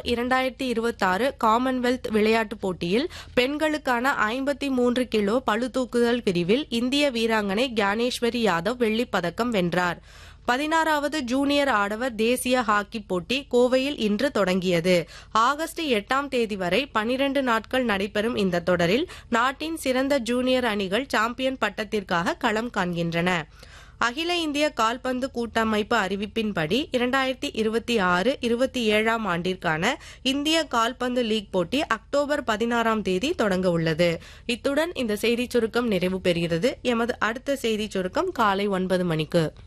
இரண்டாயிரத்தி இருபத்தாறு காமன்வெல்த் விளையாட்டுப் போட்டியில் பெண்களுக்கான ஐம்பத்தி மூன்று கிலோ பளுதூக்குதல் பிரிவில் இந்திய வீராங்கனை கியானேஸ்வரி யாதவ் வெள்ளிப் பதக்கம் வென்றார் பதினாறாவது ஜூனியர் ஆடவர் தேசிய ஹாக்கி போட்டி கோவையில் இன்று தொடங்கியது ஆகஸ்ட் எட்டாம் தேதி வரை பனிரண்டு நாட்கள் நடைபெறும் இந்த தொடரில் நாட்டின் சிறந்த ஜூனியர் அணிகள் சாம்பியன் பட்டத்திற்காக களம் காண்கின்றன அகில இந்திய கால்பந்து கூட்டமைப்பு அறிவிப்பின்படி இரண்டாயிரத்தி இருபத்தி ஆறு இருபத்தி ஏழாம் ஆண்டிற்கான இந்திய கால்பந்து லீக் போட்டி அக்டோபர் பதினாறாம் தேதி தொடங்க உள்ளது இத்துடன் இந்த செய்திச் சுருக்கம் நிறைவு பெறுகிறது எமது அடுத்த செய்திச் சுருக்கம் காலை ஒன்பது மணிக்கு